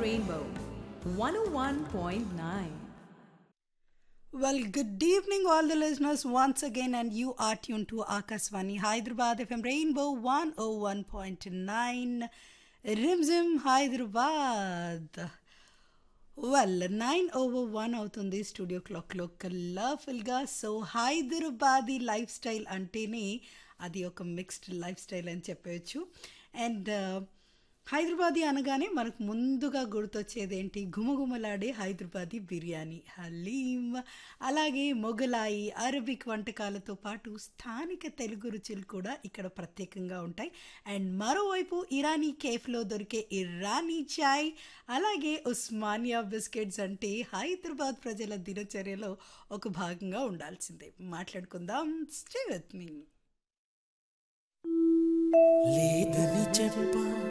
Rainbow 101.9. Well, good evening, all the listeners, once again, and you are tuned to Akaswani Hyderabad FM Rainbow 101.9 Rimzim Hyderabad. Well nine over one అవుతుంది studio క్లాక్లో కలర్ఫుల్గా so Hyderabadi life style అంటేనే అది ఒక mixed life style అని చెప్పవచ్చు and Hyderabadi అనగానే మనకు ముందుగా గుర్తొచ్చేది ఏంటి గుమగుమలాడే హైదరాబాదీ బిర్యానీ హలీం అలాగే మొగలాయి అరబిక్ వంటకాలతో పాటు స్థానిక తెలుగు రుచులు కూడా ఇక్కడ ప్రత్యేకంగా ఉంటాయి అండ్ మరోవైపు ఇరానీ కేఫ్లో దొరికే ఇరానీ చాయ్ అలాగే ఉస్మానియా బిస్కెట్స్ అంటే హైదరాబాద్ ప్రజల దినచర్యలో ఒక భాగంగా ఉండాల్సిందే మాట్లాడుకుందాం స్టే విత్ మీ లేదని చెప్పా